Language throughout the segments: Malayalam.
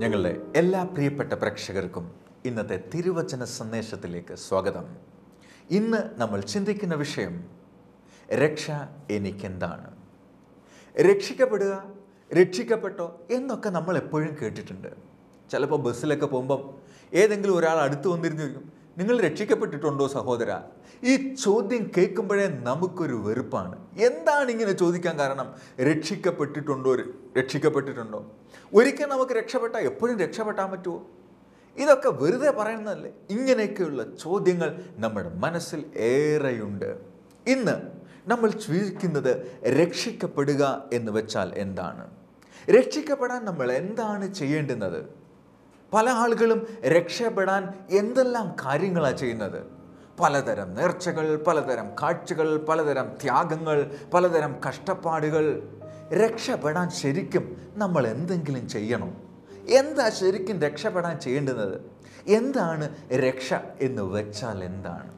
ഞങ്ങളുടെ എല്ലാ പ്രിയപ്പെട്ട പ്രേക്ഷകർക്കും ഇന്നത്തെ തിരുവചന സന്ദേശത്തിലേക്ക് സ്വാഗതം ഇന്ന് നമ്മൾ ചിന്തിക്കുന്ന വിഷയം രക്ഷ എനിക്കെന്താണ് രക്ഷിക്കപ്പെടുക രക്ഷിക്കപ്പെട്ടോ എന്നൊക്കെ നമ്മൾ എപ്പോഴും കേട്ടിട്ടുണ്ട് ചിലപ്പോൾ ബസ്സിലൊക്കെ പോകുമ്പം ഏതെങ്കിലും ഒരാൾ അടുത്ത് വന്നിരുന്ന് ചോദിക്കും നിങ്ങൾ രക്ഷിക്കപ്പെട്ടിട്ടുണ്ടോ സഹോദര ഈ ചോദ്യം കേൾക്കുമ്പോഴേ നമുക്കൊരു വെറുപ്പാണ് എന്താണ് ഇങ്ങനെ ചോദിക്കാൻ കാരണം രക്ഷിക്കപ്പെട്ടിട്ടുണ്ടോ രക്ഷിക്കപ്പെട്ടിട്ടുണ്ടോ ഒരിക്കൽ നമുക്ക് രക്ഷപ്പെട്ടാൽ എപ്പോഴും രക്ഷപ്പെട്ടാൻ പറ്റുമോ ഇതൊക്കെ വെറുതെ പറയുന്നതല്ലേ ഇങ്ങനെയൊക്കെയുള്ള ചോദ്യങ്ങൾ നമ്മുടെ മനസ്സിൽ ഏറെയുണ്ട് ഇന്ന് നമ്മൾ ചോദിക്കുന്നത് രക്ഷിക്കപ്പെടുക എന്ന് വെച്ചാൽ എന്താണ് രക്ഷിക്കപ്പെടാൻ നമ്മൾ എന്താണ് ചെയ്യേണ്ടുന്നത് പല ആളുകളും രക്ഷപ്പെടാൻ എന്തെല്ലാം കാര്യങ്ങളാണ് ചെയ്യുന്നത് പലതരം നേർച്ചകൾ പലതരം കാഴ്ചകൾ പലതരം ത്യാഗങ്ങൾ പലതരം കഷ്ടപ്പാടുകൾ രക്ഷപ്പെടാൻ ശരിക്കും നമ്മൾ എന്തെങ്കിലും ചെയ്യണം എന്താ ശരിക്കും രക്ഷപ്പെടാൻ ചെയ്യേണ്ടുന്നത് എന്താണ് രക്ഷ എന്ന് വെച്ചാൽ എന്താണ്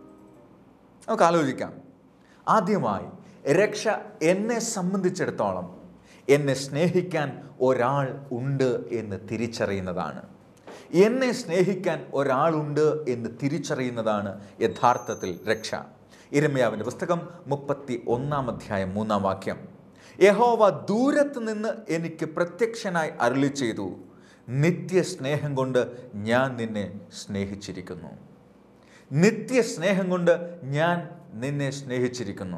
നമുക്ക് ആലോചിക്കാം ആദ്യമായി രക്ഷ എന്നെ സംബന്ധിച്ചിടത്തോളം എന്നെ സ്നേഹിക്കാൻ ഒരാൾ ഉണ്ട് എന്ന് തിരിച്ചറിയുന്നതാണ് എന്നെ സ്നേഹിക്കാൻ ഒരാളുണ്ട് എന്ന് തിരിച്ചറിയുന്നതാണ് യഥാർത്ഥത്തിൽ രക്ഷ ഇരമ്യാവിൻ്റെ പുസ്തകം മുപ്പത്തി ഒന്നാം അധ്യായം മൂന്നാം വാക്യം യഹോവ ദൂരത്ത് നിന്ന് എനിക്ക് പ്രത്യക്ഷനായി അരുളി ചെയ്തു നിത്യസ്നേഹം കൊണ്ട് ഞാൻ നിന്നെ സ്നേഹിച്ചിരിക്കുന്നു നിത്യസ്നേഹം കൊണ്ട് ഞാൻ നിന്നെ സ്നേഹിച്ചിരിക്കുന്നു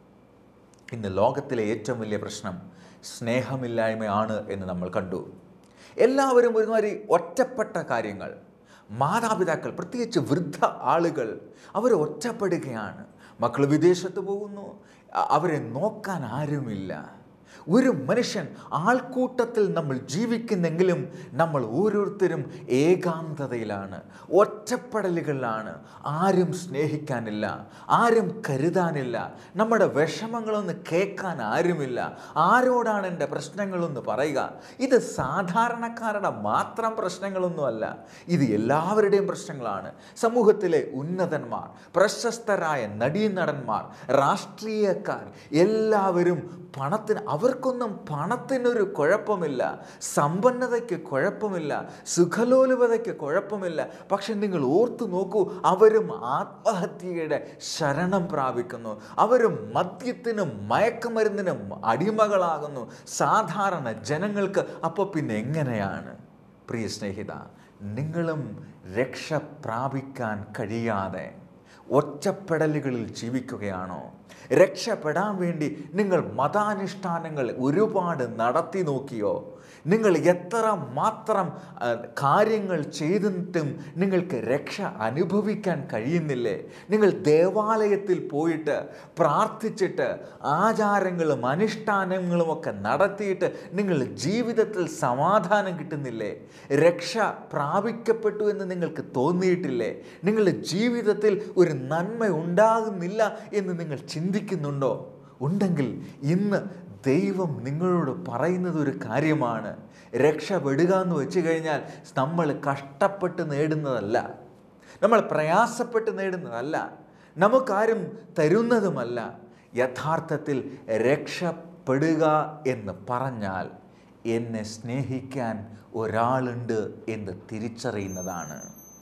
ഇന്ന് ലോകത്തിലെ ഏറ്റവും വലിയ പ്രശ്നം സ്നേഹമില്ലായ്മയാണ് എന്ന് നമ്മൾ കണ്ടു എല്ലാവരും ഒരുമാതിരി ഒറ്റപ്പെട്ട കാര്യങ്ങൾ മാതാപിതാക്കൾ പ്രത്യേകിച്ച് വൃദ്ധ ആളുകൾ അവർ ഒറ്റപ്പെടുകയാണ് മക്കൾ വിദേശത്ത് പോകുന്നു അ- അവരെ നോക്കാൻ ആരുമില്ല ഒരു മനുഷ്യൻ ആൾക്കൂട്ടത്തിൽ നമ്മൾ ജീവിക്കുന്നെങ്കിലും നമ്മൾ ഓരോരുത്തരും ഏകാന്തതയിലാണ് ഒറ്റപ്പെടലുകളിലാണ് ആരും സ്നേഹിക്കാനില്ല ആരും കരുതാനില്ല നമ്മുടെ വിഷമങ്ങളൊന്ന് കേൾക്കാൻ ആരുമില്ല ആരോടാണ് എൻ്റെ പ്രശ്നങ്ങളൊന്ന് പറയുക ഇത് സാധാരണക്കാരുടെ മാത്രം പ്രശ്നങ്ങളൊന്നുമല്ല ഇത് എല്ലാവരുടെയും പ്രശ്നങ്ങളാണ് സമൂഹത്തിലെ ഉന്നതന്മാർ പ്രശസ്തരായ നടീനടന്മാർ രാഷ്ട്രീയക്കാർ എല്ലാവരും പണത്തിന് അവർക്കൊന്നും പണത്തിനൊരു കുഴപ്പമില്ല സമ്പന്നതയ്ക്ക് കുഴപ്പമില്ല സുഖലോലുപതയ്ക്ക് കുഴപ്പമില്ല പക്ഷെ നിങ്ങൾ ഓർത്തു നോക്കൂ അവരും ആത്മഹത്യയുടെ ശരണം പ്രാപിക്കുന്നു അവരും മദ്യത്തിനും മയക്കുമരുന്നിനും അടിമകളാകുന്നു സാധാരണ ജനങ്ങൾക്ക് അപ്പോൾ പിന്നെ എങ്ങനെയാണ് പ്രിയ സ്നേഹിത നിങ്ങളും രക്ഷ പ്രാപിക്കാൻ കഴിയാതെ ഒറ്റപ്പെടലുകളിൽ ജീവിക്കുകയാണോ രക്ഷപ്പെടാൻ വേണ്ടി നിങ്ങൾ മതാനുഷ്ഠാനങ്ങൾ ഒരുപാട് നടത്തി നോക്കിയോ നിങ്ങൾ എത്ര മാത്രം ആ, കാര്യങ്ങൾ ചെയ്തിട്ടും നിങ്ങൾക്ക് രക്ഷ അനുഭവിക്കാൻ കഴിയുന്നില്ലേ നിങ്ങൾ ദേവാലയത്തിൽ പോയിട്ട് പ്രാർത്ഥിച്ചിട്ട് ആചാരങ്ങളും അനുഷ്ഠാനങ്ങളും ഒക്കെ നടത്തിയിട്ട് നിങ്ങൾ ജീവിതത്തിൽ സമാധാനം കിട്ടുന്നില്ലേ രക്ഷ പ്രാപിക്കപ്പെട്ടു എന്ന് നിങ്ങൾക്ക് തോന്നിയിട്ടില്ലേ നിങ്ങളുടെ ജീവിതത്തിൽ ഒരു നന്മ ഉണ്ടാകുന്നില്ല എന്ന് നിങ്ങൾ ചിന്തിക്കുന്നുണ്ടോ ഉണ്ടെങ്കിൽ ഇന്ന് ദൈവം നിങ്ങളോട് പറയുന്നത് ഒരു കാര്യമാണ് രക്ഷപ്പെടുക എന്ന് വെച്ച് കഴിഞ്ഞാൽ നമ്മൾ കഷ്ടപ്പെട്ട് നേടുന്നതല്ല നമ്മൾ പ്രയാസപ്പെട്ട് നേടുന്നതല്ല നമുക്കാരും തരുന്നതുമല്ല യഥാർത്ഥത്തിൽ രക്ഷപ്പെടുക എന്ന് പറഞ്ഞാൽ എന്നെ സ്നേഹിക്കാൻ ഒരാളുണ്ട് എന്ന് തിരിച്ചറിയുന്നതാണ്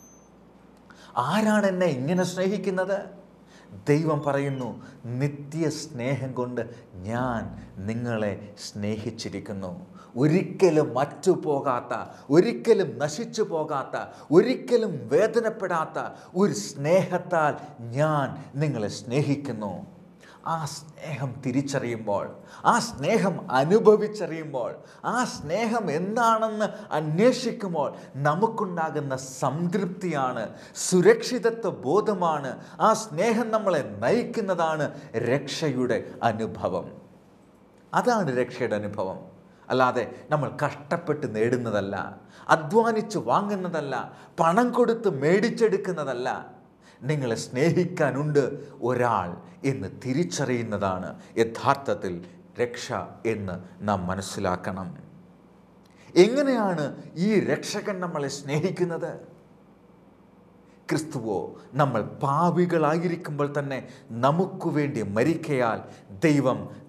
ആരാണ് എന്നെ ഇങ്ങനെ സ്നേഹിക്കുന്നത് ദൈവം പറയുന്നു നിത്യ സ്നേഹം കൊണ്ട് ഞാൻ നിങ്ങളെ സ്നേഹിച്ചിരിക്കുന്നു ഒരിക്കലും മറ്റു പോകാത്ത ഒരിക്കലും നശിച്ചു പോകാത്ത ഒരിക്കലും വേദനപ്പെടാത്ത ഒരു സ്നേഹത്താൽ ഞാൻ നിങ്ങളെ സ്നേഹിക്കുന്നു ആ സ്നേഹം തിരിച്ചറിയുമ്പോൾ ആ സ്നേഹം അനുഭവിച്ചറിയുമ്പോൾ ആ സ്നേഹം എന്താണെന്ന് അന്വേഷിക്കുമ്പോൾ നമുക്കുണ്ടാകുന്ന സംതൃപ്തിയാണ് സുരക്ഷിതത്വ ബോധമാണ് ആ സ്നേഹം നമ്മളെ നയിക്കുന്നതാണ് രക്ഷയുടെ അനുഭവം അതാണ് രക്ഷയുടെ അനുഭവം അല്ലാതെ നമ്മൾ കഷ്ടപ്പെട്ട് നേടുന്നതല്ല അധ്വാനിച്ച് വാങ്ങുന്നതല്ല പണം കൊടുത്ത് മേടിച്ചെടുക്കുന്നതല്ല നിങ്ങളെ സ്നേഹിക്കാനുണ്ട് ഒരാൾ എന്ന് തിരിച്ചറിയുന്നതാണ് യഥാർത്ഥത്തിൽ രക്ഷ എന്ന് നാം മനസ്സിലാക്കണം എങ്ങനെയാണ് ഈ രക്ഷകൻ നമ്മളെ സ്നേഹിക്കുന്നത് ക്രിസ്തുവോ നമ്മൾ പാപികളായിരിക്കുമ്പോൾ തന്നെ നമുക്ക് വേണ്ടി മരിക്കയാൽ ദൈവം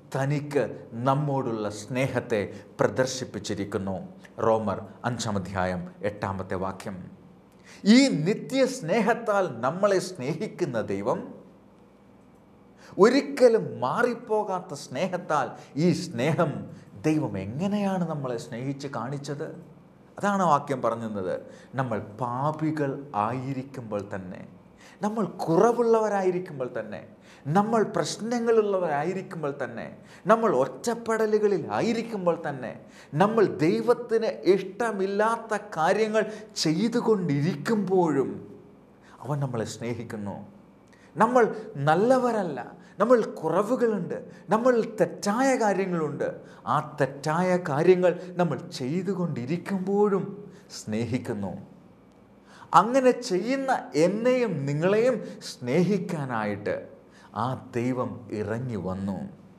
തനിക്ക് നമ്മോടുള്ള സ്നേഹത്തെ പ്രദർശിപ്പിച്ചിരിക്കുന്നു റോമർ അഞ്ചാം അധ്യായം എട്ടാമത്തെ വാക്യം ഈ നിത്യ സ്നേഹത്താൽ നമ്മളെ സ്നേഹിക്കുന്ന ദൈവം ഒരിക്കലും മാറിപ്പോകാത്ത സ്നേഹത്താൽ ഈ സ്നേഹം ദൈവം എങ്ങനെയാണ് നമ്മളെ സ്നേഹിച്ച് കാണിച്ചത് അതാണ് വാക്യം പറഞ്ഞത് നമ്മൾ പാപികൾ ആയിരിക്കുമ്പോൾ തന്നെ നമ്മൾ കുറവുള്ളവരായിരിക്കുമ്പോൾ തന്നെ നമ്മൾ പ്രശ്നങ്ങളുള്ളവരായിരിക്കുമ്പോൾ തന്നെ നമ്മൾ ഒറ്റപ്പെടലുകളിൽ ആയിരിക്കുമ്പോൾ തന്നെ നമ്മൾ ദൈവത്തിന് ഇഷ്ടമില്ലാത്ത കാര്യങ്ങൾ ചെയ്തുകൊണ്ടിരിക്കുമ്പോഴും അവൻ നമ്മളെ സ്നേഹിക്കുന്നു നമ്മൾ നല്ലവരല്ല നമ്മൾ കുറവുകളുണ്ട് നമ്മൾ തെറ്റായ കാര്യങ്ങളുണ്ട് ആ തെറ്റായ കാര്യങ്ങൾ നമ്മൾ ചെയ്തുകൊണ്ടിരിക്കുമ്പോഴും സ്നേഹിക്കുന്നു അങ്ങനെ ചെയ്യുന്ന എന്നെയും നിങ്ങളെയും സ്നേഹിക്കാനായിട്ട് ആ ദൈവം ഇറങ്ങി വന്നു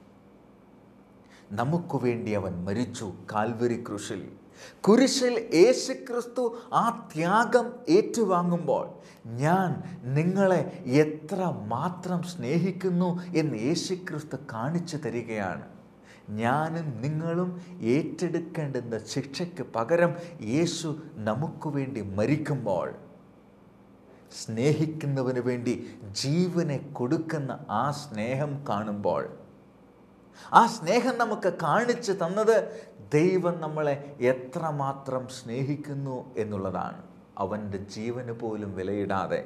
നമുക്ക് വേണ്ടി അവൻ മരിച്ചു കാൽവരി ക്രൂശിൽ കുരിശിൽ യേശുക്രിസ്തു ആ ത്യാഗം ഏറ്റുവാങ്ങുമ്പോൾ ഞാൻ നിങ്ങളെ എത്ര മാത്രം സ്നേഹിക്കുന്നു എന്ന് യേശുക്രിസ്തു കാണിച്ചു തരികയാണ് ഞാനും നിങ്ങളും ഏറ്റെടുക്കേണ്ടുന്ന ശിക്ഷയ്ക്ക് പകരം യേശു നമുക്ക് വേണ്ടി മരിക്കുമ്പോൾ സ്നേഹിക്കുന്നവന് വേണ്ടി ജീവനെ കൊടുക്കുന്ന ആ സ്നേഹം കാണുമ്പോൾ ആ സ്നേഹം നമുക്ക് കാണിച്ചു തന്നത് ദൈവം നമ്മളെ എത്രമാത്രം സ്നേഹിക്കുന്നു എന്നുള്ളതാണ് അവൻ്റെ ജീവന് പോലും വിലയിടാതെ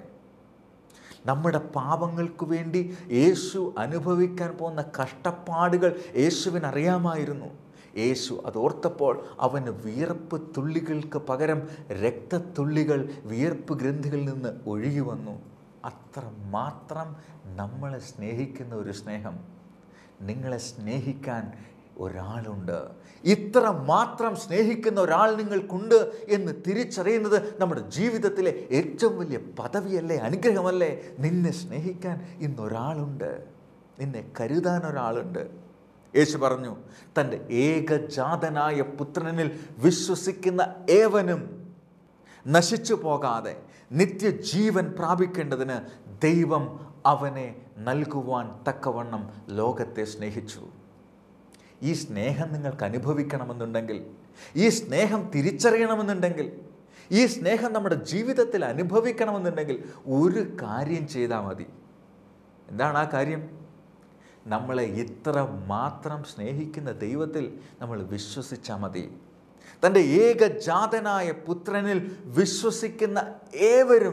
നമ്മുടെ പാപങ്ങൾക്ക് വേണ്ടി യേശു അനുഭവിക്കാൻ പോകുന്ന കഷ്ടപ്പാടുകൾ യേശുവിന് അറിയാമായിരുന്നു യേശു അതോർത്തപ്പോൾ അവന് വിയർപ്പ് തുള്ളികൾക്ക് പകരം രക്തത്തുള്ളികൾ വിയർപ്പ് ഗ്രന്ഥികളിൽ നിന്ന് ഒഴുകി വന്നു അത്ര മാത്രം നമ്മളെ സ്നേഹിക്കുന്ന ഒരു സ്നേഹം നിങ്ങളെ സ്നേഹിക്കാൻ ഒരാളുണ്ട് ഇത്ര മാത്രം സ്നേഹിക്കുന്ന ഒരാൾ നിങ്ങൾക്കുണ്ട് എന്ന് തിരിച്ചറിയുന്നത് നമ്മുടെ ജീവിതത്തിലെ ഏറ്റവും വലിയ പദവിയല്ലേ അനുഗ്രഹമല്ലേ നിന്നെ സ്നേഹിക്കാൻ ഇന്നൊരാളുണ്ട് നിന്നെ കരുതാൻ ഒരാളുണ്ട് യേശു പറഞ്ഞു തൻ്റെ ഏകജാതനായ പുത്രനിൽ വിശ്വസിക്കുന്ന ഏവനും നശിച്ചു പോകാതെ നിത്യജീവൻ പ്രാപിക്കേണ്ടതിന് ദൈവം അവനെ നൽകുവാൻ തക്കവണ്ണം ലോകത്തെ സ്നേഹിച്ചു ഈ സ്നേഹം നിങ്ങൾക്ക് അനുഭവിക്കണമെന്നുണ്ടെങ്കിൽ ഈ സ്നേഹം തിരിച്ചറിയണമെന്നുണ്ടെങ്കിൽ ഈ സ്നേഹം നമ്മുടെ ജീവിതത്തിൽ അനുഭവിക്കണമെന്നുണ്ടെങ്കിൽ ഒരു കാര്യം ചെയ്താൽ മതി എന്താണ് ആ കാര്യം നമ്മളെ ഇത്ര മാത്രം സ്നേഹിക്കുന്ന ദൈവത്തിൽ നമ്മൾ വിശ്വസിച്ചാൽ മതി തൻ്റെ ഏകജാതനായ പുത്രനിൽ വിശ്വസിക്കുന്ന ഏവരും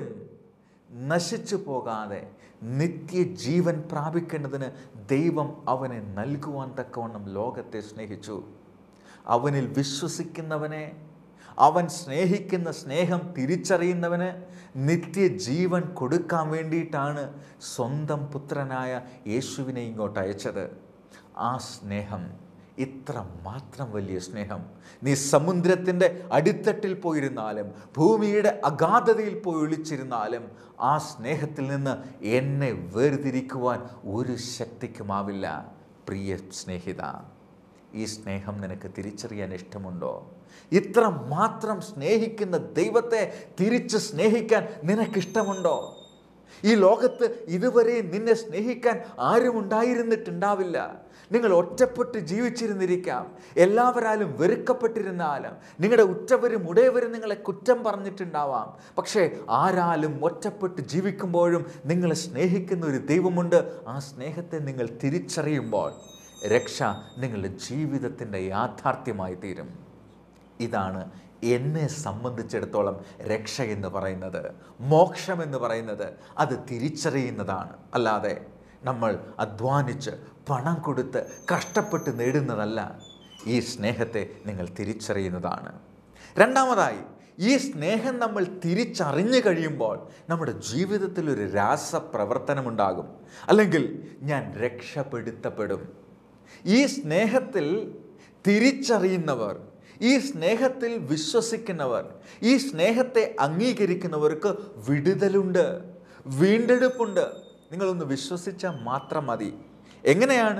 നശിച്ചു പോകാതെ നിത്യജീവൻ പ്രാപിക്കേണ്ടതിന് ദൈവം അവനെ നൽകുവാൻ തക്കവണ്ണം ലോകത്തെ സ്നേഹിച്ചു അവനിൽ വിശ്വസിക്കുന്നവനെ അവൻ സ്നേഹിക്കുന്ന സ്നേഹം തിരിച്ചറിയുന്നവന് നിത്യജീവൻ കൊടുക്കാൻ വേണ്ടിയിട്ടാണ് സ്വന്തം പുത്രനായ യേശുവിനെ ഇങ്ങോട്ട് അയച്ചത് ആ സ്നേഹം ഇത്ര മാത്രം വലിയ സ്നേഹം നീ സമുദ്രത്തിൻ്റെ അടിത്തട്ടിൽ പോയിരുന്നാലും ഭൂമിയുടെ അഗാധതയിൽ പോയി ഒളിച്ചിരുന്നാലും ആ സ്നേഹത്തിൽ നിന്ന് എന്നെ വേർതിരിക്കുവാൻ ഒരു ശക്തിക്കുമാവില്ല പ്രിയ സ്നേഹിത ഈ സ്നേഹം നിനക്ക് തിരിച്ചറിയാൻ ഇഷ്ടമുണ്ടോ ഇത്ര മാത്രം സ്നേഹിക്കുന്ന ദൈവത്തെ തിരിച്ച് സ്നേഹിക്കാൻ നിനക്കിഷ്ടമുണ്ടോ ഈ ലോകത്ത് ഇതുവരെ നിന്നെ സ്നേഹിക്കാൻ ആരും ഉണ്ടായിരുന്നിട്ടുണ്ടാവില്ല നിങ്ങൾ ഒറ്റപ്പെട്ട് ജീവിച്ചിരുന്നിരിക്കാം എല്ലാവരാലും വെറുക്കപ്പെട്ടിരുന്നാലും നിങ്ങളുടെ ഉറ്റവരും ഉടയവരും നിങ്ങളെ കുറ്റം പറഞ്ഞിട്ടുണ്ടാവാം പക്ഷേ ആരാലും ഒറ്റപ്പെട്ട് ജീവിക്കുമ്പോഴും നിങ്ങളെ സ്നേഹിക്കുന്ന ഒരു ദൈവമുണ്ട് ആ സ്നേഹത്തെ നിങ്ങൾ തിരിച്ചറിയുമ്പോൾ രക്ഷ നിങ്ങളുടെ ജീവിതത്തിൻ്റെ യാഥാർത്ഥ്യമായി തീരും ഇതാണ് എന്നെ സംബന്ധിച്ചിടത്തോളം രക്ഷ എന്ന് പറയുന്നത് മോക്ഷം എന്ന് പറയുന്നത് അത് തിരിച്ചറിയുന്നതാണ് അല്ലാതെ നമ്മൾ അധ്വാനിച്ച് പണം കൊടുത്ത് കഷ്ടപ്പെട്ട് നേടുന്നതല്ല ഈ സ്നേഹത്തെ നിങ്ങൾ തിരിച്ചറിയുന്നതാണ് രണ്ടാമതായി ഈ സ്നേഹം നമ്മൾ തിരിച്ചറിഞ്ഞു കഴിയുമ്പോൾ നമ്മുടെ ജീവിതത്തിൽ ഒരു രാസപ്രവർത്തനമുണ്ടാകും അല്ലെങ്കിൽ ഞാൻ രക്ഷപ്പെടുത്തപ്പെടും ഈ സ്നേഹത്തിൽ തിരിച്ചറിയുന്നവർ ഈ സ്നേഹത്തിൽ വിശ്വസിക്കുന്നവർ ഈ സ്നേഹത്തെ അംഗീകരിക്കുന്നവർക്ക് വിടുതലുണ്ട് വീണ്ടെടുപ്പുണ്ട് നിങ്ങളൊന്ന് വിശ്വസിച്ചാൽ മാത്രം മതി എങ്ങനെയാണ്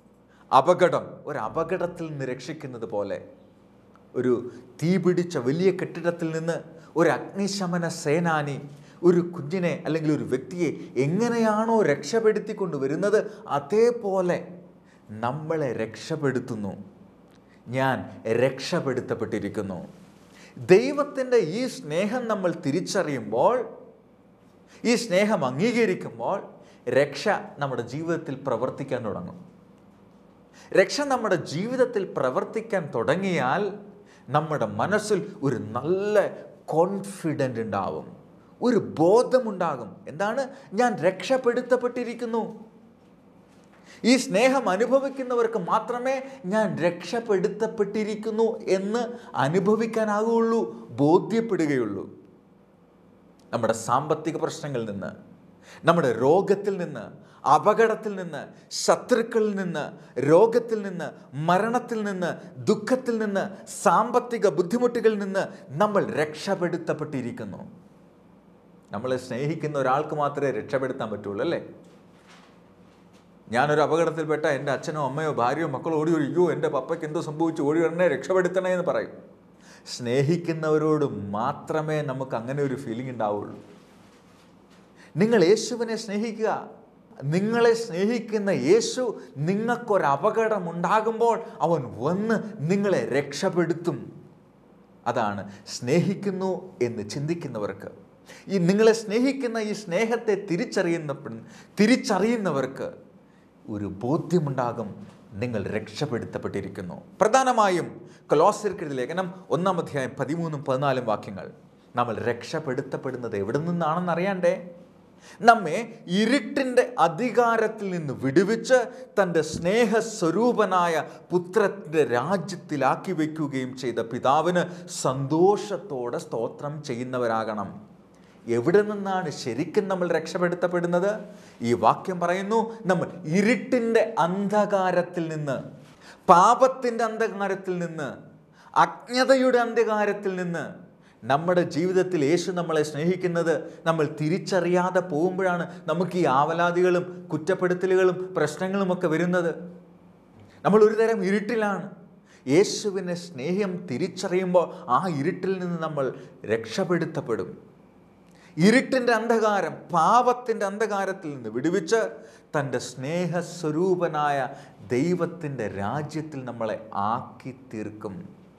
അപകടം ഒരു അപകടത്തിൽ നിന്ന് രക്ഷിക്കുന്നത് പോലെ ഒരു തീ പിടിച്ച വലിയ കെട്ടിടത്തിൽ നിന്ന് ഒരു അഗ്നിശമന സേനാനി ഒരു കുഞ്ഞിനെ അല്ലെങ്കിൽ ഒരു വ്യക്തിയെ എങ്ങനെയാണോ രക്ഷപ്പെടുത്തിക്കൊണ്ട് വരുന്നത് അതേപോലെ നമ്മളെ രക്ഷപ്പെടുത്തുന്നു ഞാൻ രക്ഷപ്പെടുത്തപ്പെട്ടിരിക്കുന്നു ദൈവത്തിൻ്റെ ഈ സ്നേഹം നമ്മൾ തിരിച്ചറിയുമ്പോൾ ഈ സ്നേഹം അംഗീകരിക്കുമ്പോൾ രക്ഷ നമ്മുടെ ജീവിതത്തിൽ പ്രവർത്തിക്കാൻ തുടങ്ങും രക്ഷ നമ്മുടെ ജീവിതത്തിൽ പ്രവർത്തിക്കാൻ തുടങ്ങിയാൽ നമ്മുടെ മനസ്സിൽ ഒരു നല്ല കോൺഫിഡൻ്റ് ഉണ്ടാവും ഒരു ബോധമുണ്ടാകും എന്താണ് ഞാൻ രക്ഷപ്പെടുത്തപ്പെട്ടിരിക്കുന്നു ഈ സ്നേഹം അനുഭവിക്കുന്നവർക്ക് മാത്രമേ ഞാൻ രക്ഷപ്പെടുത്തപ്പെട്ടിരിക്കുന്നു എന്ന് അനുഭവിക്കാനാകുള്ളൂ ബോധ്യപ്പെടുകയുള്ളൂ നമ്മുടെ സാമ്പത്തിക പ്രശ്നങ്ങളിൽ നിന്ന് നമ്മുടെ രോഗത്തിൽ നിന്ന് അപകടത്തിൽ നിന്ന് ശത്രുക്കളിൽ നിന്ന് രോഗത്തിൽ നിന്ന് മരണത്തിൽ നിന്ന് ദുഃഖത്തിൽ നിന്ന് സാമ്പത്തിക ബുദ്ധിമുട്ടുകളിൽ നിന്ന് നമ്മൾ രക്ഷപ്പെടുത്തപ്പെട്ടിരിക്കുന്നു നമ്മളെ സ്നേഹിക്കുന്ന ഒരാൾക്ക് മാത്രമേ രക്ഷപ്പെടുത്താൻ പറ്റുള്ളൂ അല്ലേ ഞാനൊരു അപകടത്തിൽപ്പെട്ട എൻ്റെ അച്ഛനോ അമ്മയോ ഭാര്യയോ മക്കളോ ഓടി വരും അയ്യോ എൻ്റെ പപ്പയ്ക്ക് എന്തോ സംഭവിച്ചു ഓടി വരണേ രക്ഷപ്പെടുത്തണേ എന്ന് പറയും സ്നേഹിക്കുന്നവരോട് മാത്രമേ നമുക്ക് അങ്ങനെ ഒരു ഫീലിംഗ് ഉണ്ടാവുള്ളൂ നിങ്ങൾ യേശുവിനെ സ്നേഹിക്കുക നിങ്ങളെ സ്നേഹിക്കുന്ന യേശു നിങ്ങൾക്കൊരു അപകടം ഉണ്ടാകുമ്പോൾ അവൻ വന്ന് നിങ്ങളെ രക്ഷപ്പെടുത്തും അതാണ് സ്നേഹിക്കുന്നു എന്ന് ചിന്തിക്കുന്നവർക്ക് ഈ നിങ്ങളെ സ്നേഹിക്കുന്ന ഈ സ്നേഹത്തെ തിരിച്ചറിയുന്ന തിരിച്ചറിയുന്നവർക്ക് ഒരു ബോധ്യമുണ്ടാകും നിങ്ങൾ രക്ഷപ്പെടുത്തപ്പെട്ടിരിക്കുന്നു പ്രധാനമായും കൊലോസിർക്കെഴുതി ലേഖനം ഒന്നാം അധ്യായം പതിമൂന്നും പതിനാലും വാക്യങ്ങൾ നമ്മൾ രക്ഷപ്പെടുത്തപ്പെടുന്നത് എവിടെ നിന്നാണെന്ന് അറിയാണ്ടേ നമ്മെ ഇരുട്ടിൻ്റെ അധികാരത്തിൽ നിന്ന് വിടുവിച്ച് തൻ്റെ സ്നേഹസ്വരൂപനായ പുത്രത്തിൻ്റെ രാജ്യത്തിലാക്കി വയ്ക്കുകയും ചെയ്ത പിതാവിന് സന്തോഷത്തോടെ സ്തോത്രം ചെയ്യുന്നവരാകണം എവിടെ നിന്നാണ് ശരിക്കും നമ്മൾ രക്ഷപ്പെടുത്തപ്പെടുന്നത് ഈ വാക്യം പറയുന്നു നമ്മൾ ഇരുട്ടിൻ്റെ അന്ധകാരത്തിൽ നിന്ന് പാപത്തിൻ്റെ അന്ധകാരത്തിൽ നിന്ന് അജ്ഞതയുടെ അന്ധകാരത്തിൽ നിന്ന് നമ്മുടെ ജീവിതത്തിൽ യേശു നമ്മളെ സ്നേഹിക്കുന്നത് നമ്മൾ തിരിച്ചറിയാതെ പോകുമ്പോഴാണ് നമുക്ക് ഈ ആവലാതികളും കുറ്റപ്പെടുത്തലുകളും പ്രശ്നങ്ങളുമൊക്കെ വരുന്നത് നമ്മൾ ഒരു തരം ഇരുട്ടിലാണ് യേശുവിനെ സ്നേഹം തിരിച്ചറിയുമ്പോൾ ആ ഇരുട്ടിൽ നിന്ന് നമ്മൾ രക്ഷപ്പെടുത്തപ്പെടും ഇരുട്ടിൻ്റെ അന്ധകാരം പാപത്തിൻ്റെ അന്ധകാരത്തിൽ നിന്ന് വിടുവിച്ച് തൻ്റെ സ്നേഹസ്വരൂപനായ ദൈവത്തിൻ്റെ രാജ്യത്തിൽ നമ്മളെ ആക്കി തീർക്കും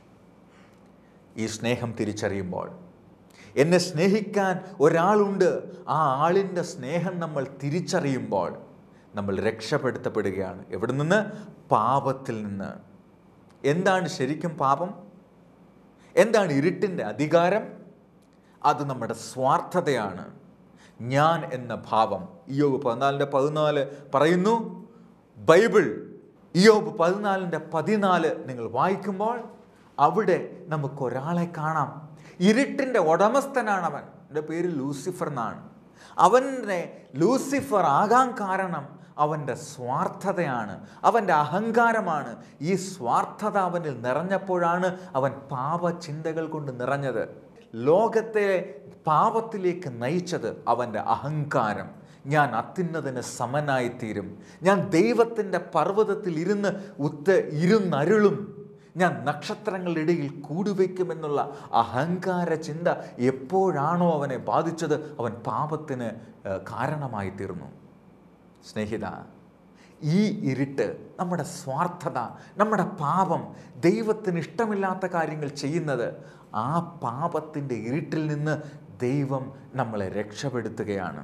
ഈ സ്നേഹം തിരിച്ചറിയുമ്പോൾ എന്നെ സ്നേഹിക്കാൻ ഒരാളുണ്ട് ആ ആളിൻ്റെ സ്നേഹം നമ്മൾ തിരിച്ചറിയുമ്പോൾ നമ്മൾ രക്ഷപ്പെടുത്തപ്പെടുകയാണ് എവിടെ നിന്ന് പാപത്തിൽ നിന്ന് എന്താണ് ശരിക്കും പാപം എന്താണ് ഇരുട്ടിൻ്റെ അധികാരം അത് നമ്മുടെ സ്വാർത്ഥതയാണ് ഞാൻ എന്ന ഭാവം ഇയോബ് പതിനാലിൻ്റെ പതിനാല് പറയുന്നു ബൈബിൾ ഇയോബ് പതിനാലിൻ്റെ പതിനാല് നിങ്ങൾ വായിക്കുമ്പോൾ അവിടെ നമുക്ക് ഒരാളെ കാണാം ഇരുട്ടിൻ്റെ ഉടമസ്ഥനാണ് അവൻ എൻ്റെ പേര് ലൂസിഫർ എന്നാണ് അവൻ്റെ ലൂസിഫർ ആകാൻ കാരണം അവൻ്റെ സ്വാർത്ഥതയാണ് അവൻ്റെ അഹങ്കാരമാണ് ഈ സ്വാർത്ഥത അവനിൽ നിറഞ്ഞപ്പോഴാണ് അവൻ പാപചിന്തകൾ കൊണ്ട് നിറഞ്ഞത് ലോകത്തെ പാപത്തിലേക്ക് നയിച്ചത് അവൻ്റെ അഹങ്കാരം ഞാൻ അത്യുന്നതിന് സമനായിത്തീരും ഞാൻ ദൈവത്തിൻ്റെ പർവ്വതത്തിൽ ഇരുന്ന് ഉത്ത് ഇരുന്നരുളും ഞാൻ നക്ഷത്രങ്ങളുടെ ഇടയിൽ കൂടുവയ്ക്കുമെന്നുള്ള അഹങ്കാര ചിന്ത എപ്പോഴാണോ അവനെ ബാധിച്ചത് അവൻ പാപത്തിന് ഏഹ്, കാരണമായി തീർന്നു സ്നേഹിത ഈ ഇരുട്ട് നമ്മുടെ സ്വാർത്ഥത നമ്മുടെ പാപം ദൈവത്തിന് ഇഷ്ടമില്ലാത്ത കാര്യങ്ങൾ ചെയ്യുന്നത് ആ പാപത്തിൻ്റെ ഇരുട്ടിൽ നിന്ന് ദൈവം നമ്മളെ രക്ഷപ്പെടുത്തുകയാണ്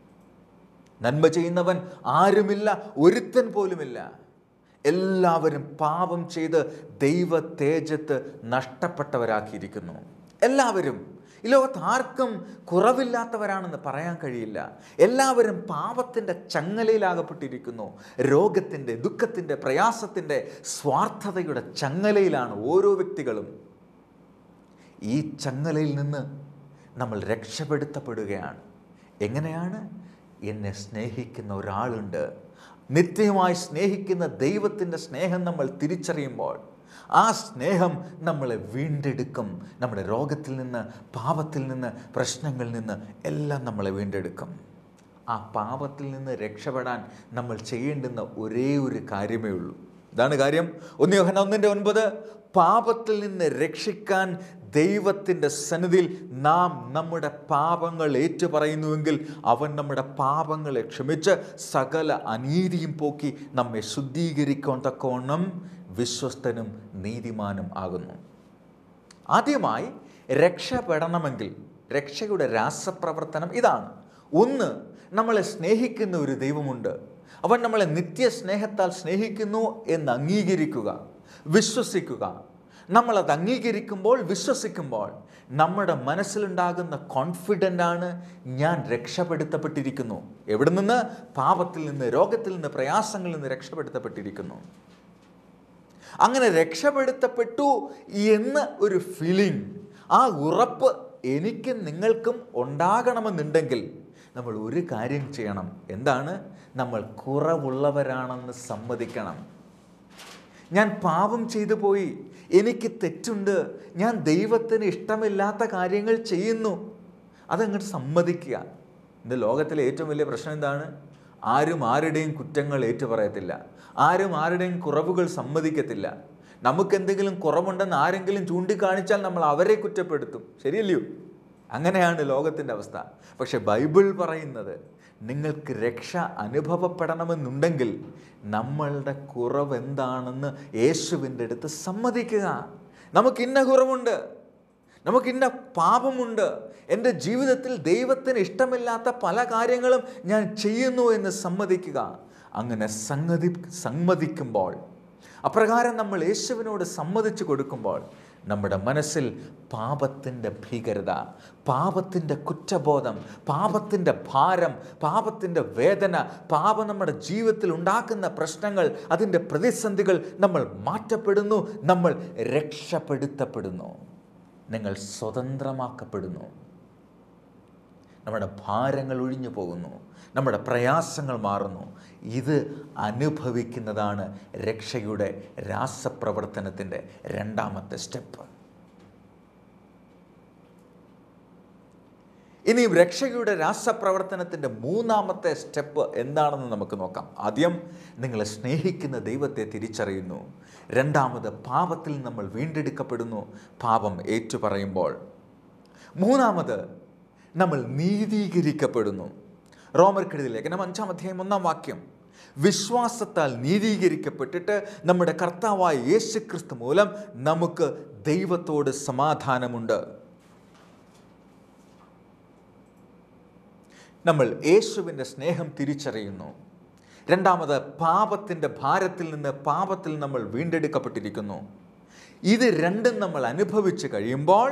നന്മ ചെയ്യുന്നവൻ ആരുമില്ല ഒരുത്തൻ പോലുമില്ല എല്ലാവരും പാപം ചെയ്ത് ദൈവ തേജത്ത് നഷ്ടപ്പെട്ടവരാക്കിയിരിക്കുന്നു എല്ലാവരും ഈ ലോകത്ത് ആർക്കും കുറവില്ലാത്തവരാണെന്ന് പറയാൻ കഴിയില്ല എല്ലാവരും പാപത്തിൻ്റെ ചങ്ങലയിലാകപ്പെട്ടിരിക്കുന്നു രോഗത്തിൻ്റെ ദുഃഖത്തിൻ്റെ പ്രയാസത്തിൻ്റെ സ്വാർത്ഥതയുടെ ചങ്ങലയിലാണ് ഓരോ വ്യക്തികളും ഈ ചങ്ങലയിൽ നിന്ന് നമ്മൾ രക്ഷപ്പെടുത്തപ്പെടുകയാണ് എങ്ങനെയാണ് എന്നെ സ്നേഹിക്കുന്ന ഒരാളുണ്ട് നിത്യമായി സ്നേഹിക്കുന്ന ദൈവത്തിൻ്റെ സ്നേഹം നമ്മൾ തിരിച്ചറിയുമ്പോൾ ആ സ്നേഹം നമ്മളെ വീണ്ടെടുക്കും നമ്മുടെ രോഗത്തിൽ നിന്ന് പാപത്തിൽ നിന്ന് പ്രശ്നങ്ങളിൽ നിന്ന് എല്ലാം നമ്മളെ വീണ്ടെടുക്കും ആ പാപത്തിൽ നിന്ന് രക്ഷപ്പെടാൻ നമ്മൾ ചെയ്യേണ്ടുന്ന ഒരേ ഒരു കാര്യമേ ഉള്ളൂ ഇതാണ് കാര്യം ഒന്ന് യോഹന ഒന്നിൻ്റെ ഒൻപത് പാപത്തിൽ നിന്ന് രക്ഷിക്കാൻ ദൈവത്തിൻ്റെ സന്നിധിയിൽ നാം നമ്മുടെ പാപങ്ങൾ ഏറ്റുപറയുന്നുവെങ്കിൽ അവൻ നമ്മുടെ പാപങ്ങളെ ക്ഷമിച്ച് സകല അനീതിയും പോക്കി നമ്മെ ശുദ്ധീകരിക്കാൻ തക്കവണ്ണം വിശ്വസ്തനും നീതിമാനും ആകുന്നു ആദ്യമായി രക്ഷപ്പെടണമെങ്കിൽ രക്ഷയുടെ രാസപ്രവർത്തനം ഇതാണ് ഒന്ന് നമ്മളെ സ്നേഹിക്കുന്ന ഒരു ദൈവമുണ്ട് അവൻ നമ്മളെ നിത്യസ്നേഹത്താൽ സ്നേഹിക്കുന്നു എന്ന് അംഗീകരിക്കുക വിശ്വസിക്കുക നമ്മളത് അംഗീകരിക്കുമ്പോൾ വിശ്വസിക്കുമ്പോൾ നമ്മുടെ മനസ്സിലുണ്ടാകുന്ന കോൺഫിഡൻ്റ് ആണ് ഞാൻ രക്ഷപ്പെടുത്തപ്പെട്ടിരിക്കുന്നു എവിടെ നിന്ന് പാപത്തിൽ നിന്ന് രോഗത്തിൽ നിന്ന് പ്രയാസങ്ങളിൽ നിന്ന് രക്ഷപ്പെടുത്തപ്പെട്ടിരിക്കുന്നു അങ്ങനെ രക്ഷപ്പെടുത്തപ്പെട്ടു എന്ന ഒരു ഫീലിംഗ് ആ ഉറപ്പ് എനിക്കും നിങ്ങൾക്കും ഉണ്ടാകണമെന്നുണ്ടെങ്കിൽ നമ്മൾ ഒരു കാര്യം ചെയ്യണം എന്താണ് നമ്മൾ കുറവുള്ളവരാണെന്ന് സമ്മതിക്കണം ഞാൻ പാപം ചെയ്തു പോയി എനിക്ക് തെറ്റുണ്ട് ഞാൻ ദൈവത്തിന് ഇഷ്ടമില്ലാത്ത കാര്യങ്ങൾ ചെയ്യുന്നു അതങ്ങോട്ട് സമ്മതിക്കുക ഇന്ന് ലോകത്തിലെ ഏറ്റവും വലിയ പ്രശ്നം എന്താണ് ആരും ആരുടെയും കുറ്റങ്ങൾ ഏറ്റുപറയത്തില്ല ആരും ആരുടെയും കുറവുകൾ സമ്മതിക്കത്തില്ല നമുക്കെന്തെങ്കിലും കുറവുണ്ടെന്ന് ആരെങ്കിലും ചൂണ്ടിക്കാണിച്ചാൽ നമ്മൾ അവരെ കുറ്റപ്പെടുത്തും ശരിയല്ലയോ അങ്ങനെയാണ് ലോകത്തിൻ്റെ അവസ്ഥ പക്ഷെ ബൈബിൾ പറയുന്നത് നിങ്ങൾക്ക് രക്ഷ അനുഭവപ്പെടണമെന്നുണ്ടെങ്കിൽ നമ്മളുടെ കുറവ് എന്താണെന്ന് യേശുവിൻ്റെ അടുത്ത് സമ്മതിക്കുക നമുക്ക് ഇന്ന കുറവുണ്ട് നമുക്ക് ഇന്ന പാപമുണ്ട് എൻ്റെ ജീവിതത്തിൽ ദൈവത്തിന് ഇഷ്ടമില്ലാത്ത പല കാര്യങ്ങളും ഞാൻ ചെയ്യുന്നു എന്ന് സമ്മതിക്കുക അങ്ങനെ സംഗതി സമ്മതിക്കുമ്പോൾ അപ്രകാരം നമ്മൾ യേശുവിനോട് സമ്മതിച്ചു കൊടുക്കുമ്പോൾ നമ്മുടെ മനസ്സിൽ പാപത്തിൻ്റെ ഭീകരത പാപത്തിൻ്റെ കുറ്റബോധം പാപത്തിൻ്റെ ഭാരം പാപത്തിൻ്റെ വേദന പാപം നമ്മുടെ ജീവിതത്തിൽ ഉണ്ടാക്കുന്ന പ്രശ്നങ്ങൾ അതിൻ്റെ പ്രതിസന്ധികൾ നമ്മൾ മാറ്റപ്പെടുന്നു നമ്മൾ രക്ഷപ്പെടുത്തപ്പെടുന്നു നിങ്ങൾ സ്വതന്ത്രമാക്കപ്പെടുന്നു നമ്മുടെ ഭാരങ്ങൾ ഒഴിഞ്ഞു പോകുന്നു നമ്മുടെ പ്രയാസങ്ങൾ മാറുന്നു ഇത് അനുഭവിക്കുന്നതാണ് രക്ഷയുടെ രാസപ്രവർത്തനത്തിൻ്റെ രണ്ടാമത്തെ സ്റ്റെപ്പ് ഇനി രക്ഷയുടെ രാസപ്രവർത്തനത്തിൻ്റെ മൂന്നാമത്തെ സ്റ്റെപ്പ് എന്താണെന്ന് നമുക്ക് നോക്കാം ആദ്യം നിങ്ങളെ സ്നേഹിക്കുന്ന ദൈവത്തെ തിരിച്ചറിയുന്നു രണ്ടാമത് പാപത്തിൽ നമ്മൾ വീണ്ടെടുക്കപ്പെടുന്നു പാപം ഏറ്റുപറയുമ്പോൾ മൂന്നാമത് നമ്മൾ നീതീകരിക്കപ്പെടുന്നു റോമർക്കെഴുതി ലേഖനം അഞ്ചാം അധ്യായം ഒന്നാം വാക്യം വിശ്വാസത്താൽ നീതീകരിക്കപ്പെട്ടിട്ട് നമ്മുടെ കർത്താവായ യേശു ക്രിസ്തു മൂലം നമുക്ക് ദൈവത്തോട് സമാധാനമുണ്ട് നമ്മൾ യേശുവിൻ്റെ സ്നേഹം തിരിച്ചറിയുന്നു രണ്ടാമത് പാപത്തിൻ്റെ ഭാരത്തിൽ നിന്ന് പാപത്തിൽ നമ്മൾ വീണ്ടെടുക്കപ്പെട്ടിരിക്കുന്നു ഇത് രണ്ടും നമ്മൾ അനുഭവിച്ച് കഴിയുമ്പോൾ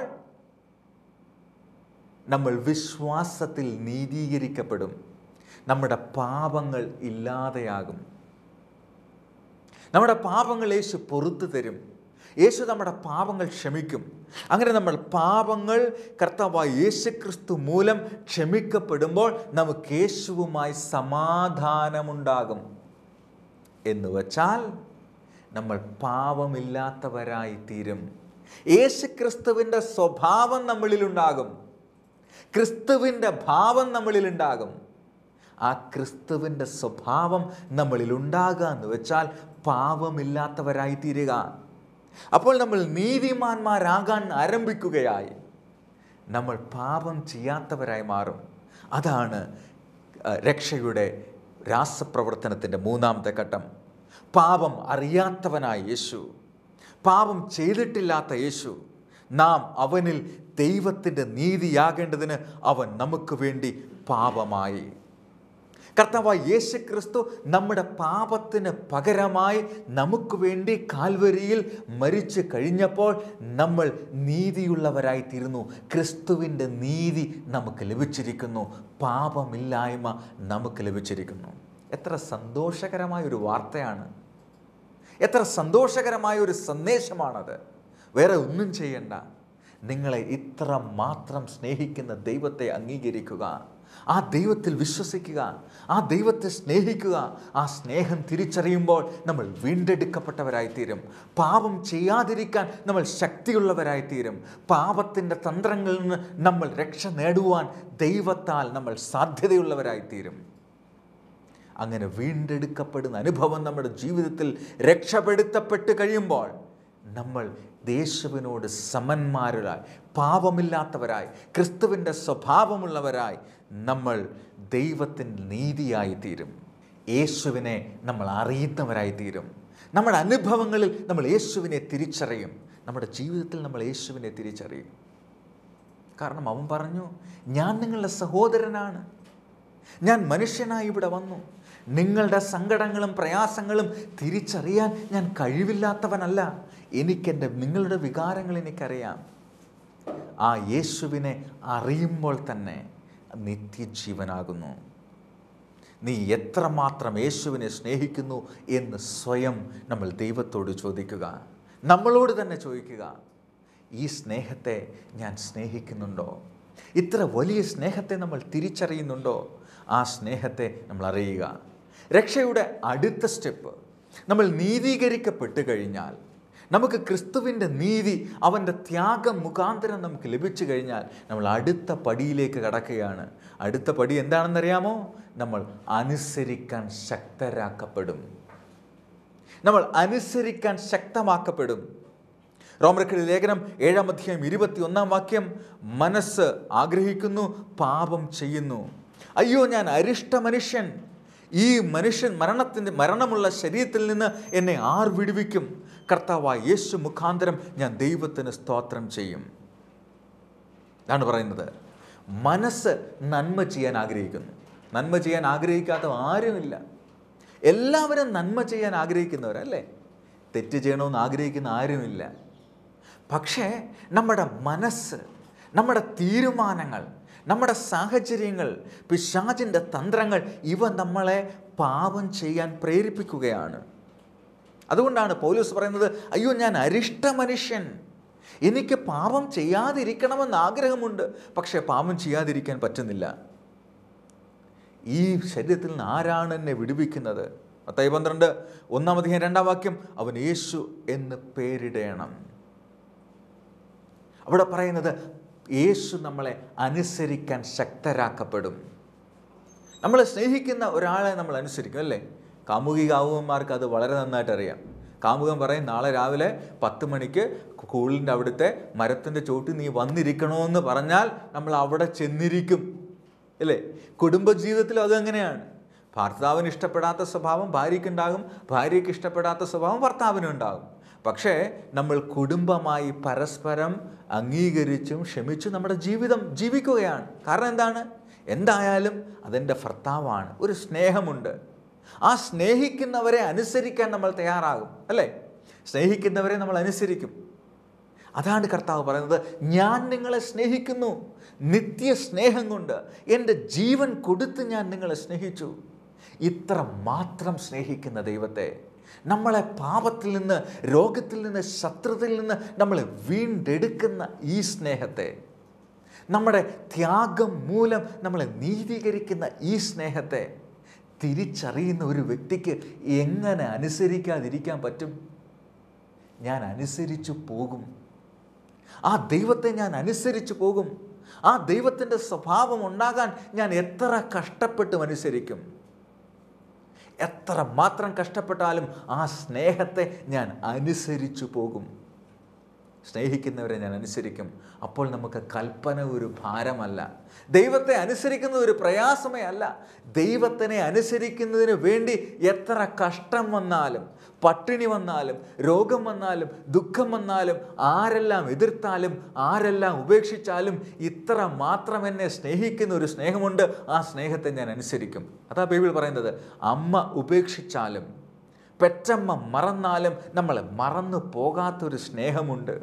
നമ്മൾ വിശ്വാസത്തിൽ നീതീകരിക്കപ്പെടും നമ്മുടെ പാപങ്ങൾ ഇല്ലാതെയാകും നമ്മുടെ പാപങ്ങൾ യേശു പൊറത്തു തരും യേശു നമ്മുടെ പാപങ്ങൾ ക്ഷമിക്കും അങ്ങനെ നമ്മൾ പാപങ്ങൾ കർത്താവായ യേശുക്രിസ്തു മൂലം ക്ഷമിക്കപ്പെടുമ്പോൾ നമുക്ക് യേശുവുമായി സമാധാനമുണ്ടാകും എന്ന് വച്ചാൽ നമ്മൾ പാപമില്ലാത്തവരായി തീരും യേശുക്രിസ്തുവിൻ്റെ സ്വഭാവം നമ്മളിലുണ്ടാകും ക്രിസ്തുവിൻ്റെ ഭാവം നമ്മളിലുണ്ടാകും ആ ക്രിസ്തുവിൻ്റെ സ്വഭാവം നമ്മളിൽ ഉണ്ടാകുക എന്ന് വെച്ചാൽ പാപമില്ലാത്തവരായി തീരുക അപ്പോൾ നമ്മൾ നീതിമാന്മാരാകാൻ ആരംഭിക്കുകയായി നമ്മൾ പാപം ചെയ്യാത്തവരായി മാറും അതാണ് അഹ്, രക്ഷയുടെ രാസപ്രവർത്തനത്തിൻ്റെ മൂന്നാമത്തെ ഘട്ടം പാപം അറിയാത്തവനായ യേശു പാപം ചെയ്തിട്ടില്ലാത്ത യേശു നാം അവനിൽ ദൈവത്തിൻ്റെ നീതിയാകേണ്ടതിന് അവൻ നമുക്ക് വേണ്ടി പാപമായി കർത്താവായ യേശു ക്രിസ്തു നമ്മുടെ പാപത്തിന് പകരമായി നമുക്ക് വേണ്ടി കാൽവരിയിൽ മരിച്ചു കഴിഞ്ഞപ്പോൾ നമ്മൾ നീതിയുള്ളവരായി തീരുന്നു ക്രിസ്തുവിൻ്റെ നീതി നമുക്ക് ലഭിച്ചിരിക്കുന്നു പാപമില്ലായ്മ നമുക്ക് ലഭിച്ചിരിക്കുന്നു എത്ര സന്തോഷകരമായ ഒരു വാർത്തയാണ് എത്ര സന്തോഷകരമായ ഒരു സന്ദേശമാണത് വേറെ ഒന്നും ചെയ്യണ്ട നിങ്ങളെ ഇത്ര മാത്രം സ്നേഹിക്കുന്ന ദൈവത്തെ അംഗീകരിക്കുക ആ ദൈവത്തിൽ വിശ്വസിക്കുക ആ ദൈവത്തെ സ്നേഹിക്കുക ആ സ്നേഹം തിരിച്ചറിയുമ്പോൾ നമ്മൾ വീണ്ടെടുക്കപ്പെട്ടവരായിത്തീരും പാപം ചെയ്യാതിരിക്കാൻ നമ്മൾ ശക്തിയുള്ളവരായിത്തീരും പാപത്തിൻ്റെ തന്ത്രങ്ങളിൽ നിന്ന് നമ്മൾ രക്ഷ നേടുവാൻ ദൈവത്താൽ നമ്മൾ സാധ്യതയുള്ളവരായിത്തീരും അങ്ങനെ വീണ്ടെടുക്കപ്പെടുന്ന അനുഭവം നമ്മുടെ ജീവിതത്തിൽ രക്ഷപ്പെടുത്തപ്പെട്ട് കഴിയുമ്പോൾ നമ്മൾ യേശുവിനോട് സമന്മാരായി പാപമില്ലാത്തവരായി ക്രിസ്തുവിൻ്റെ സ്വഭാവമുള്ളവരായി നമ്മൾ ദൈവത്തിൻ്റെ നീതിയായി തീരും യേശുവിനെ നമ്മൾ അറിയുന്നവരായി തീരും നമ്മുടെ അനുഭവങ്ങളിൽ നമ്മൾ യേശുവിനെ തിരിച്ചറിയും നമ്മുടെ ജീവിതത്തിൽ നമ്മൾ യേശുവിനെ തിരിച്ചറിയും കാരണം അവൻ പറഞ്ഞു ഞാൻ നിങ്ങളുടെ സഹോദരനാണ് ഞാൻ മനുഷ്യനായി ഇവിടെ വന്നു നിങ്ങളുടെ സങ്കടങ്ങളും പ്രയാസങ്ങളും തിരിച്ചറിയാൻ ഞാൻ കഴിവില്ലാത്തവനല്ല എനിക്കെൻ്റെ നിങ്ങളുടെ വികാരങ്ങൾ എനിക്കറിയാം ആ യേശുവിനെ അറിയുമ്പോൾ തന്നെ നിത്യജീവനാകുന്നു നീ എത്രമാത്രം യേശുവിനെ സ്നേഹിക്കുന്നു എന്ന് സ്വയം നമ്മൾ ദൈവത്തോട് ചോദിക്കുക നമ്മളോട് തന്നെ ചോദിക്കുക ഈ സ്നേഹത്തെ ഞാൻ സ്നേഹിക്കുന്നുണ്ടോ ഇത്ര വലിയ സ്നേഹത്തെ നമ്മൾ തിരിച്ചറിയുന്നുണ്ടോ ആ സ്നേഹത്തെ നമ്മൾ അറിയുക രക്ഷയുടെ അടുത്ത സ്റ്റെപ്പ് നമ്മൾ നീതീകരിക്കപ്പെട്ട് കഴിഞ്ഞാൽ നമുക്ക് ക്രിസ്തുവിൻ്റെ നീതി അവൻ്റെ ത്യാഗം മുഖാന്തരം നമുക്ക് ലഭിച്ചു കഴിഞ്ഞാൽ നമ്മൾ അടുത്ത പടിയിലേക്ക് കടക്കുകയാണ് അടുത്ത പടി എന്താണെന്നറിയാമോ നമ്മൾ അനുസരിക്കാൻ ശക്തരാക്കപ്പെടും നമ്മൾ അനുസരിക്കാൻ ശക്തമാക്കപ്പെടും റോമർക്കിടെ ലേഖനം ഏഴാം അധ്യായം ഇരുപത്തി ഒന്നാം വാക്യം മനസ്സ് ആഗ്രഹിക്കുന്നു പാപം ചെയ്യുന്നു അയ്യോ ഞാൻ അരിഷ്ട മനുഷ്യൻ ഈ മനുഷ്യൻ മരണത്തിൻ്റെ മരണമുള്ള ശരീരത്തിൽ നിന്ന് എന്നെ ആർ വിടുവിക്കും കർത്താവായ യേശു മുഖാന്തരം ഞാൻ ദൈവത്തിന് സ്തോത്രം ചെയ്യും ഇതാണ് പറയുന്നത് മനസ്സ് നന്മ ചെയ്യാൻ ആഗ്രഹിക്കുന്നു നന്മ ചെയ്യാൻ ആഗ്രഹിക്കാത്ത ആരുമില്ല എല്ലാവരും നന്മ ചെയ്യാൻ ആഗ്രഹിക്കുന്നവരല്ലേ തെറ്റ് ചെയ്യണമെന്ന് ആഗ്രഹിക്കുന്ന ആരുമില്ല പക്ഷേ നമ്മുടെ മനസ്സ് നമ്മുടെ തീരുമാനങ്ങൾ നമ്മുടെ സാഹചര്യങ്ങൾ പിശാചിൻ്റെ തന്ത്രങ്ങൾ ഇവ നമ്മളെ പാപം ചെയ്യാൻ പ്രേരിപ്പിക്കുകയാണ് അതുകൊണ്ടാണ് പൗലൂസ് പറയുന്നത് അയ്യോ ഞാൻ അരിഷ്ട മനുഷ്യൻ എനിക്ക് പാപം ചെയ്യാതിരിക്കണമെന്ന് ആഗ്രഹമുണ്ട് പക്ഷേ പാപം ചെയ്യാതിരിക്കാൻ പറ്റുന്നില്ല ഈ ശരീരത്തിൽ നിന്ന് ആരാണ് എന്നെ വിടുവിക്കുന്നത് പത്തായി പന്ത്രണ്ട് ഒന്നാമധികം രണ്ടാം വാക്യം അവൻ യേശു എന്ന് പേരിടണം അവിടെ പറയുന്നത് യേശു നമ്മളെ അനുസരിക്കാൻ ശക്തരാക്കപ്പെടും നമ്മൾ സ്നേഹിക്കുന്ന ഒരാളെ നമ്മൾ അനുസരിക്കും അല്ലേ കാമുകി കാമുകന്മാർക്ക് അത് വളരെ നന്നായിട്ട് അറിയാം കാമുകൻ പറയും നാളെ രാവിലെ പത്ത് മണിക്ക് സ്കൂളിൻ്റെ അവിടുത്തെ മരത്തിൻ്റെ ചോട്ടിൽ നീ വന്നിരിക്കണമെന്ന് പറഞ്ഞാൽ നമ്മൾ അവിടെ ചെന്നിരിക്കും അല്ലേ കുടുംബജീവിതത്തിലും അത് അങ്ങനെയാണ് ഭർത്താവിന് ഇഷ്ടപ്പെടാത്ത സ്വഭാവം ഭാര്യയ്ക്കുണ്ടാകും ഭാര്യയ്ക്ക് ഇഷ്ടപ്പെടാത്ത സ്വഭാവം ഭർത്താവിനും ഉണ്ടാകും പക്ഷേ നമ്മൾ കുടുംബമായി പരസ്പരം അംഗീകരിച്ചും ക്ഷമിച്ചും നമ്മുടെ ജീവിതം ജീവിക്കുകയാണ് കാരണം എന്താണ് എന്തായാലും അതെൻ്റെ ഭർത്താവാണ് ഒരു സ്നേഹമുണ്ട് ആ സ്നേഹിക്കുന്നവരെ അനുസരിക്കാൻ നമ്മൾ തയ്യാറാകും അല്ലേ സ്നേഹിക്കുന്നവരെ നമ്മൾ അനുസരിക്കും അതാണ് കർത്താവ് പറയുന്നത് ഞാൻ നിങ്ങളെ സ്നേഹിക്കുന്നു നിത്യ സ്നേഹം കൊണ്ട് എൻ്റെ ജീവൻ കൊടുത്ത് ഞാൻ നിങ്ങളെ സ്നേഹിച്ചു ഇത്ര മാത്രം സ്നേഹിക്കുന്ന ദൈവത്തെ നമ്മളെ പാപത്തിൽ നിന്ന് രോഗത്തിൽ നിന്ന് ശത്രുതയിൽ നിന്ന് നമ്മളെ വീണ്ടെടുക്കുന്ന ഈ സ്നേഹത്തെ നമ്മുടെ ത്യാഗം മൂലം നമ്മളെ നീതീകരിക്കുന്ന ഈ സ്നേഹത്തെ തിരിച്ചറിയുന്ന ഒരു വ്യക്തിക്ക് എങ്ങനെ അനുസരിക്കാതിരിക്കാൻ പറ്റും ഞാൻ അനുസരിച്ചു പോകും ആ ദൈവത്തെ ഞാൻ അനുസരിച്ചു പോകും ആ ദൈവത്തിൻ്റെ സ്വഭാവം ഉണ്ടാകാൻ ഞാൻ എത്ര കഷ്ടപ്പെട്ടും അനുസരിക്കും എത്ര മാത്രം കഷ്ടപ്പെട്ടാലും ആ സ്നേഹത്തെ ഞാൻ അനുസരിച്ചു പോകും സ്നേഹിക്കുന്നവരെ ഞാൻ അനുസരിക്കും അപ്പോൾ നമുക്ക് കൽപ്പന ഒരു ഭാരമല്ല ദൈവത്തെ അനുസരിക്കുന്ന ഒരു പ്രയാസമേ അല്ല ദൈവത്തിനെ അനുസരിക്കുന്നതിന് വേണ്ടി എത്ര കഷ്ടം വന്നാലും പട്ടിണി വന്നാലും രോഗം വന്നാലും ദുഃഖം വന്നാലും ആരെല്ലാം എതിർത്താലും ആരെല്ലാം ഉപേക്ഷിച്ചാലും ഇത്ര മാത്രം എന്നെ സ്നേഹിക്കുന്ന ഒരു സ്നേഹമുണ്ട് ആ സ്നേഹത്തെ ഞാൻ അനുസരിക്കും അതാ ബൈബിൾ പറയുന്നത് അമ്മ ഉപേക്ഷിച്ചാലും പെറ്റമ്മ മറന്നാലും നമ്മളെ മറന്നു പോകാത്തൊരു സ്നേഹമുണ്ട്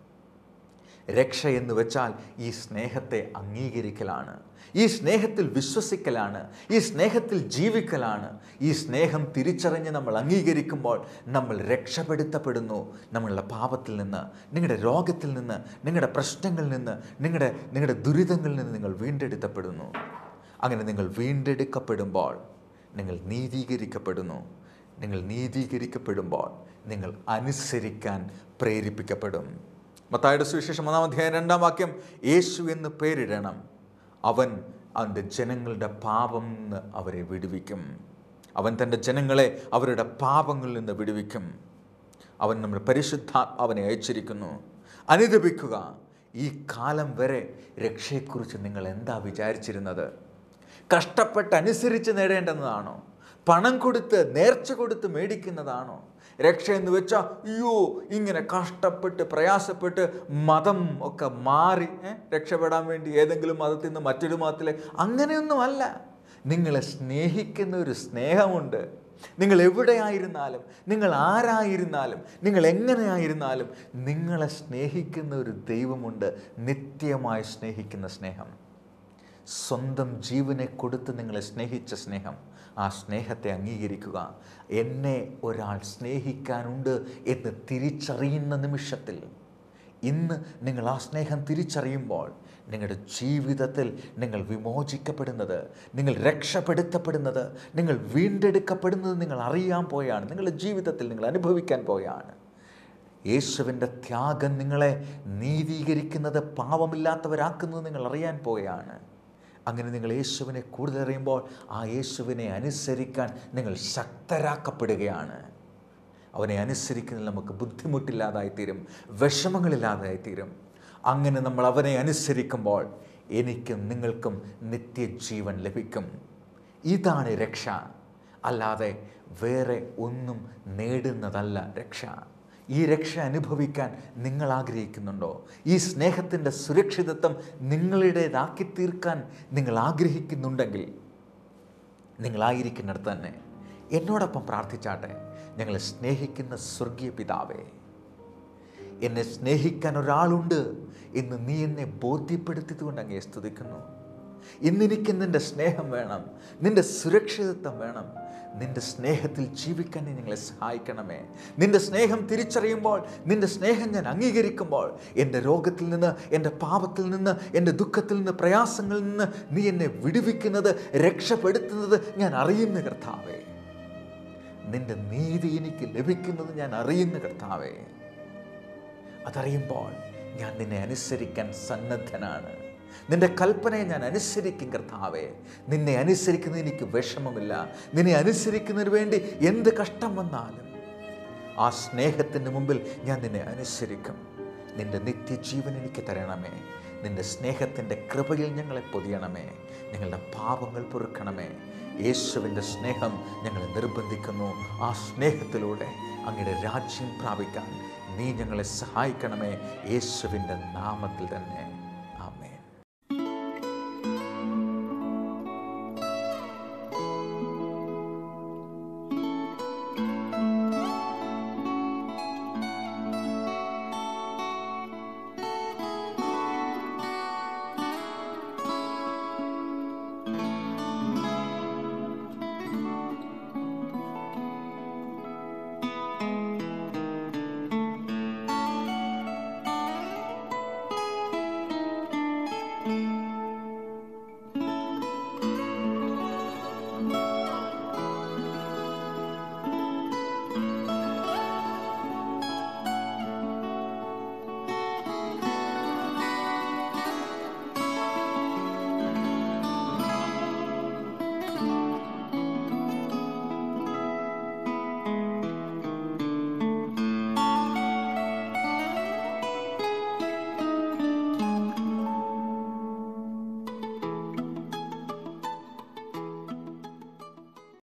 രക്ഷ എന്ന് വെച്ചാൽ ഈ സ്നേഹത്തെ അംഗീകരിക്കലാണ് ഈ സ്നേഹത്തിൽ വിശ്വസിക്കലാണ് ഈ സ്നേഹത്തിൽ ജീവിക്കലാണ് ഈ സ്നേഹം തിരിച്ചറിഞ്ഞ് നമ്മൾ അംഗീകരിക്കുമ്പോൾ നമ്മൾ രക്ഷപ്പെടുത്തപ്പെടുന്നു നമ്മളുടെ പാപത്തിൽ നിന്ന് നിങ്ങളുടെ രോഗത്തിൽ നിന്ന് നിങ്ങളുടെ പ്രശ്നങ്ങളിൽ നിന്ന് നിങ്ങളുടെ നിങ്ങളുടെ ദുരിതങ്ങളിൽ നിന്ന് നിങ്ങൾ വീണ്ടെടുത്തപ്പെടുന്നു അങ്ങനെ നിങ്ങൾ വീണ്ടെടുക്കപ്പെടുമ്പോൾ നിങ്ങൾ നീതീകരിക്കപ്പെടുന്നു നിങ്ങൾ നീതീകരിക്കപ്പെടുമ്പോൾ നിങ്ങൾ അനുസരിക്കാൻ പ്രേരിപ്പിക്കപ്പെടും മത്തായുടെ സുവിശേഷം ഒന്നാം അധ്യായം രണ്ടാം വാക്യം യേശു എന്ന് പേരിടണം അവൻ അവൻ്റെ ജനങ്ങളുടെ പാപം നിന്ന് അവരെ വിടുവിക്കും അവൻ തൻ്റെ ജനങ്ങളെ അവരുടെ പാപങ്ങളിൽ നിന്ന് വിടുവിക്കും അവൻ നമ്മുടെ പരിശുദ്ധാത്മാവിനെ അയച്ചിരിക്കുന്നു അനുദപിക്കുക ഈ കാലം വരെ രക്ഷയെക്കുറിച്ച് നിങ്ങൾ എന്താ വിചാരിച്ചിരുന്നത് കഷ്ടപ്പെട്ട് അനുസരിച്ച് നേടേണ്ടുന്നതാണോ പണം കൊടുത്ത് നേർച്ച കൊടുത്ത് മേടിക്കുന്നതാണോ രക്ഷ എന്ന് വെച്ചാൽ അയ്യോ ഇങ്ങനെ കഷ്ടപ്പെട്ട് പ്രയാസപ്പെട്ട് മതം ഒക്കെ മാറി ഏ, രക്ഷപ്പെടാൻ വേണ്ടി ഏതെങ്കിലും മതത്തിൽ നിന്ന് മറ്റൊരു മതത്തിലെ അങ്ങനെയൊന്നുമല്ല നിങ്ങളെ സ്നേഹിക്കുന്ന ഒരു സ്നേഹമുണ്ട് നിങ്ങൾ എവിടെയായിരുന്നാലും നിങ്ങൾ ആരായിരുന്നാലും നിങ്ങൾ എങ്ങനെയായിരുന്നാലും നിങ്ങളെ സ്നേഹിക്കുന്ന ഒരു ദൈവമുണ്ട് നിത്യമായി സ്നേഹിക്കുന്ന സ്നേഹം സ്വന്തം ജീവനെ കൊടുത്ത് നിങ്ങളെ സ്നേഹിച്ച സ്നേഹം ആ സ്നേഹത്തെ അംഗീകരിക്കുക എന്നെ ഒരാൾ സ്നേഹിക്കാനുണ്ട് എന്ന് തിരിച്ചറിയുന്ന നിമിഷത്തിൽ ഇന്ന് നിങ്ങൾ ആ സ്നേഹം തിരിച്ചറിയുമ്പോൾ നിങ്ങളുടെ ജീവിതത്തിൽ നിങ്ങൾ വിമോചിക്കപ്പെടുന്നത് നിങ്ങൾ രക്ഷപ്പെടുത്തപ്പെടുന്നത് നിങ്ങൾ വീണ്ടെടുക്കപ്പെടുന്നത് നിങ്ങൾ അറിയാൻ പോയാണ് നിങ്ങളുടെ ജീവിതത്തിൽ നിങ്ങൾ അനുഭവിക്കാൻ പോയാണ് യേശുവിൻ്റെ ത്യാഗം നിങ്ങളെ നീതീകരിക്കുന്നത് പാവമില്ലാത്തവരാക്കുന്നത് നിങ്ങൾ അറിയാൻ പോവുകയാണ് അങ്ങനെ നിങ്ങൾ യേശുവിനെ കൂടുതൽ അറിയുമ്പോൾ ആ യേശുവിനെ അനുസരിക്കാൻ നിങ്ങൾ ശക്തരാക്കപ്പെടുകയാണ് അവനെ അനുസരിക്കുന്നതിൽ നമുക്ക് ബുദ്ധിമുട്ടില്ലാതായി തീരും വിഷമങ്ങളില്ലാതായി തീരും അങ്ങനെ നമ്മൾ അവനെ അനുസരിക്കുമ്പോൾ എനിക്കും നിങ്ങൾക്കും നിത്യജീവൻ ലഭിക്കും ഇതാണ് രക്ഷ അല്ലാതെ വേറെ ഒന്നും നേടുന്നതല്ല രക്ഷ ഈ രക്ഷ അനുഭവിക്കാൻ നിങ്ങൾ ആഗ്രഹിക്കുന്നുണ്ടോ ഈ സ്നേഹത്തിൻ്റെ സുരക്ഷിതത്വം നിങ്ങളുടേതാക്കി തീർക്കാൻ നിങ്ങൾ ആഗ്രഹിക്കുന്നുണ്ടെങ്കിൽ നിങ്ങളായിരിക്കുന്നിടത്ത് തന്നെ എന്നോടൊപ്പം പ്രാർത്ഥിച്ചാട്ടെ ഞങ്ങളെ സ്നേഹിക്കുന്ന സ്വർഗീയ പിതാവേ എന്നെ സ്നേഹിക്കാൻ ഒരാളുണ്ട് എന്ന് നീ എന്നെ ബോധ്യപ്പെടുത്തിയതുകൊണ്ട് അങ്ങേ സ്തുതിക്കുന്നു ഇന്നെനിക്ക് നിൻ്റെ സ്നേഹം വേണം നിൻ്റെ സുരക്ഷിതത്വം വേണം നിൻ്റെ സ്നേഹത്തിൽ ജീവിക്കാൻ നീ ഞങ്ങളെ സഹായിക്കണമേ നിൻ്റെ സ്നേഹം തിരിച്ചറിയുമ്പോൾ നിൻ്റെ സ്നേഹം ഞാൻ അംഗീകരിക്കുമ്പോൾ എൻ്റെ രോഗത്തിൽ നിന്ന് എൻ്റെ പാപത്തിൽ നിന്ന് എൻ്റെ ദുഃഖത്തിൽ നിന്ന് പ്രയാസങ്ങളിൽ നിന്ന് നീ എന്നെ വിടുവിക്കുന്നത് രക്ഷപ്പെടുത്തുന്നത് ഞാൻ അറിയുന്ന കർത്താവേ നിൻ്റെ നീതി എനിക്ക് ലഭിക്കുന്നത് ഞാൻ അറിയുന്ന കർത്താവേ അതറിയുമ്പോൾ ഞാൻ നിന്നെ അനുസരിക്കാൻ സന്നദ്ധനാണ് നിന്റെ കൽപ്പനയെ ഞാൻ അനുസരിക്കും കർത്താവേ നിന്നെ അനുസരിക്കുന്നതിന് എനിക്ക് വിഷമമില്ല നിന്നെ അനുസരിക്കുന്നതിന് വേണ്ടി എന്ത് കഷ്ടം വന്നാലും ആ സ്നേഹത്തിൻ്റെ മുമ്പിൽ ഞാൻ നിന്നെ അനുസരിക്കും നിന്റെ നിത്യജീവൻ എനിക്ക് തരണമേ നിന്റെ സ്നേഹത്തിൻ്റെ കൃപയിൽ ഞങ്ങളെ പൊതിയണമേ ഞങ്ങളുടെ പാപങ്ങൾ പൊറുക്കണമേ യേശുവിൻ്റെ സ്നേഹം ഞങ്ങളെ നിർബന്ധിക്കുന്നു ആ സ്നേഹത്തിലൂടെ അങ്ങയുടെ രാജ്യം പ്രാപിക്കാൻ നീ ഞങ്ങളെ സഹായിക്കണമേ യേശുവിൻ്റെ നാമത്തിൽ തന്നെ